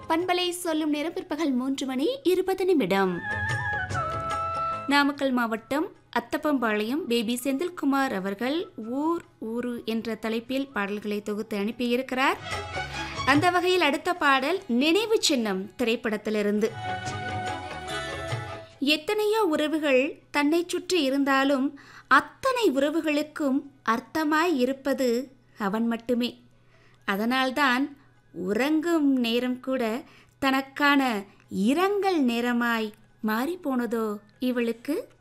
பண்பலை சொல்லும் நேரம் பிற்பகல் மூன்று மணி இருபது நிமிடம் நாமக்கல் மாவட்டம் அத்தப்பம்பாளையம் பேபி செந்தில்குமார் அவர்கள் ஊர் ஊரு என்ற தலைப்பில் பாடல்களை தொகுத்து அனுப்பியிருக்கிறார் அந்த வகையில் அடுத்த பாடல் நினைவு சின்னம் திரைப்படத்திலிருந்து எத்தனையோ உறவுகள் தன்னை சுற்றி இருந்தாலும் அத்தனை உறவுகளுக்கும் அர்த்தமாய் இருப்பது அவன் மட்டுமே அதனால்தான் உறங்கும் நேரம் கூட தனக்கான இரங்கல் நேரமாய் மாறிப்போனதோ இவளுக்கு